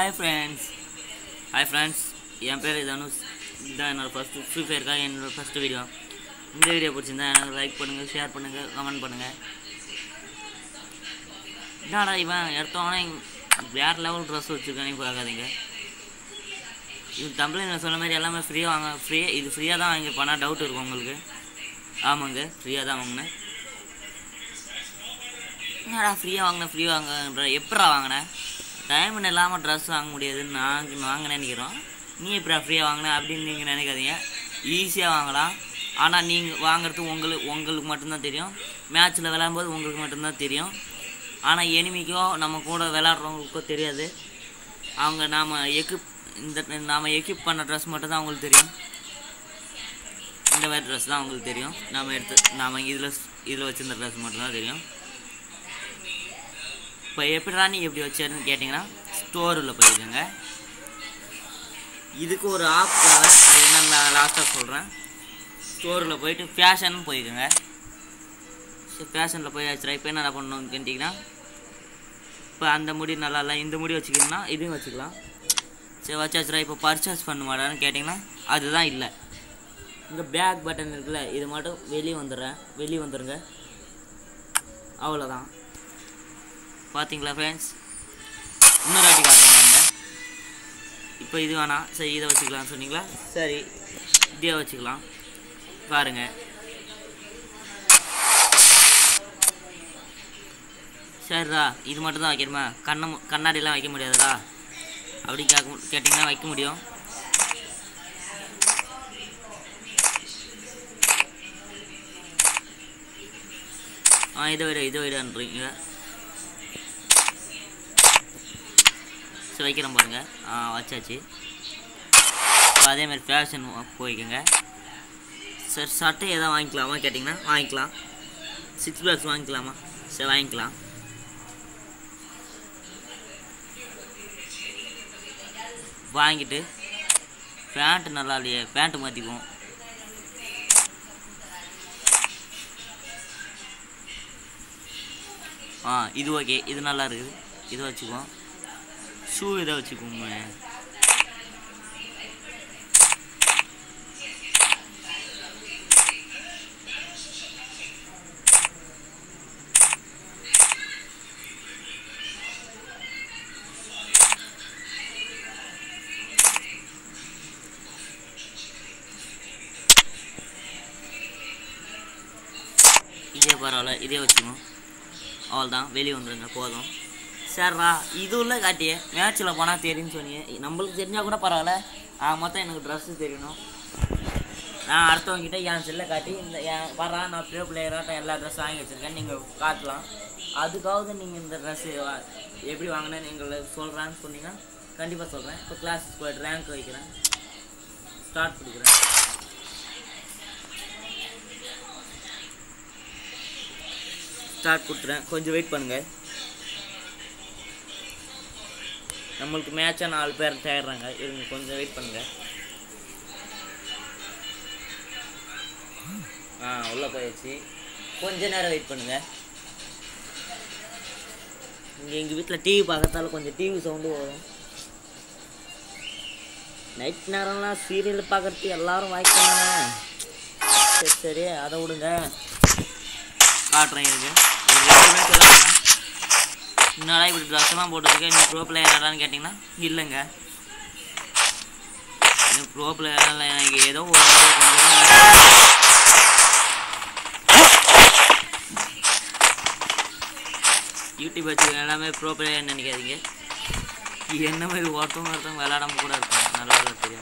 hi friends hi friends என் பேர் தனுஷ் இதுதான் என்னோடய ஃபஸ்ட்டு ஃப்ரீ ஃபயருக்காக என்னோடய ஃபஸ்ட்டு வீடியோ இந்த வீடியோ பிடிச்சிருந்தா எனக்கு லைக் பண்ணுங்கள் ஷேர் பண்ணுங்கள் கமெண்ட் பண்ணுங்கள் என்னடா இவன் எடுத்தவனே வேறு லெவல் ட்ரெஸ் வச்சுருக்கானே பார்க்காதீங்க இது தமிழில் சொன்ன மாதிரி எல்லாமே ஃப்ரீயாக வாங்க ஃப்ரீ இது ஃப்ரீயாக தான் வாங்கியிருப்பானா டவுட் இருக்கும் உங்களுக்கு ஆமாங்க ஃப்ரீயாக தான் வாங்கினேன் என்னடா ஃப்ரீயாக வாங்கினேன் ஃப்ரீ வாங்கன்ற எப்படா வாங்கினேன் டைமண்ட் இல்லாமல் ட்ரெஸ் வாங்க முடியாதுன்னு நான் வாங்கினேன் நினைக்கிறோம் நீ எப்படா ஃப்ரீயாக வாங்கின அப்படின்னு நீங்கள் நினைக்காதீங்க ஈஸியாக வாங்கலாம் ஆனால் நீங்கள் வாங்குறது உங்களுக்கு உங்களுக்கு மட்டும்தான் தெரியும் மேட்ச்சில் விளையாடும்போது உங்களுக்கு மட்டும்தான் தெரியும் ஆனால் எனிமிக்கோ நம்ம கூட விளையாடுறவங்களுக்கோ தெரியாது அவங்க நாம் எக்யூப் இந்த நாம் எக்யூப் பண்ண ட்ரெஸ் மட்டும் தான் அவங்களுக்கு தெரியும் இந்த மாதிரி ட்ரெஸ் தான் அவங்களுக்கு தெரியும் நாம் எடுத்து நாம் இதில் இதில் வச்சிருந்த ட்ரெஸ் மட்டும்தான் தெரியும் இப்போ எப்படிடா நீ எப்படி வச்சேன்னு கேட்டிங்கன்னா ஸ்டோரில் போயிருக்கேங்க இதுக்கு ஒரு ஆப் தேவை அது என்னன்னு நான் லாஸ்ட்டாக சொல்கிறேன் ஸ்டோரில் போயிட்டு ஃபேஷன் போயிருக்கேங்க ஸோ ஃபேஷனில் போய் ஆச்சுரா இப்போ என்ன பண்ணணும்னு கேட்டிங்கன்னா இப்போ அந்த முடி நல்லா இல்லை இந்த முடி வச்சுக்கணும்னா இதையும் வச்சுக்கலாம் சரி வச்சாச்சுரா இப்போ பர்ச்சேஸ் பண்ணுமாடான்னு கேட்டிங்கன்னா அதுதான் இல்லை இங்கே பேக் பட்டன் இருக்குல்ல இது மட்டும் வெளியே வந்துடுறேன் வெளியே வந்துடுங்க அவ்வளோதான் பார்த்தீங்களா ஃப்ரெண்ட்ஸ் இன்னொரு வாட்டி காட்டுறாங்க இப்போ இது வேணாம் சரி இதை வச்சுக்கலாம் சொன்னீங்களா சரி இதே வச்சுக்கலாம் பாருங்க சரிடா இது மட்டும் தான் வைக்கணுமா கண்ணை மு- கண்ணாடிலாம் வைக்க முடியாதுடா அப்படி கேட்க கேட்டிங்கன்னா வைக்க முடியும் ஆ இதை விட இதை விடன்றீங்க சரி வைக்கிறேன் பாருங்க ஆ வச்சாச்சு இப்போ அதேமாதிரி ஃபேஷன் போய்க்கோங்க சார் சட்டை எதாவது வாங்கிக்கலாமா கேட்டிங்கன்னா வாங்கிக்கலாம் சிக்ஸ் பேக்ஸ் வாங்கிக்கலாமா சரி வாங்கிக்கலாம் வாங்கிட்டு பேண்ட்டு நல்லா இல்லையே பேண்ட்டு மாற்றிக்குவோம் ஆ இது ஓகே இது நல்லா இருக்குது இதை வச்சுக்குவோம் ஷூ இதை வச்சுக்கோங்க இதே பரவாயில்ல இதே வச்சுக்கோம் அவ்வளோதான் வெளியே வந்துடுங்க போதும் சரிடா இது உள்ள காட்டியே மேட்ச்சில் போனால் தெரியும்னு சொன்னீங்க நம்மளுக்கு தெரிஞ்சால் கூட பரவாயில்ல ஆ மொத்தம் எனக்கு ட்ரெஸ்ஸு தெரியணும் நான் அடுத்தவங்ககிட்ட என் செல்லை காட்டி இந்த என் வரா நான் ப்ரோ பிளேயராட்டம் எல்லா ட்ரெஸ் வாங்கி வச்சுருக்கேன் நீங்கள் காட்டலாம் அதுக்காவது நீங்கள் இந்த ட்ரெஸ்ஸு எப்படி வாங்கினேன்னு எங்களை சொல்கிறான்னு சொன்னீங்கன்னா கண்டிப்பாக சொல்கிறேன் இப்போ கிளாஸ் போய்ட்டு ரேங்க் வைக்கிறேன் ஸ்டார்ட் கொடுக்குறேன் ஸ்டார்ட் கொடுத்துறேன் கொஞ்சம் வெயிட் பண்ணுங்கள் நம்மளுக்கு மேட்சாக நாலு பேர் தேடுறாங்க இருங்க கொஞ்சம் வெயிட் பண்ணுங்க ஆ உள்ளே போயாச்சு கொஞ்ச நேரம் வெயிட் பண்ணுங்க இங்கே எங்கள் வீட்டில் டிவி பார்க்கறதால கொஞ்சம் டிவி சவுண்டு வரும் நைட் நேரம்லாம் சீரியல் பார்க்கறதுக்கு எல்லாரும் வாய்க்காங்க சரி சரி அதை விடுங்க காட்டுறேன் இருக்கு ஒரு ரெண்டு மேட்ச் விளாட்றேன் என்னடா இப்படி ட்ரெஸ்ஸெல்லாம் போட்டுருக்கேன் நீ ப்ரோ பிளேயராடான்னு கேட்டிங்கன்னா இல்லைங்க நீ ப்ரோ பிளேயரில் எனக்கு ஏதோ ஒரு கொஞ்சம் யூடியூப் வச்சு எல்லாமே ப்ரோ பிளேயர்னு நினைக்காதீங்க என்ன மாதிரி ஒருத்தவங்க ஒருத்தவங்க விளையாடாம கூட இருப்பாங்க நல்லா விளையாட தெரியும்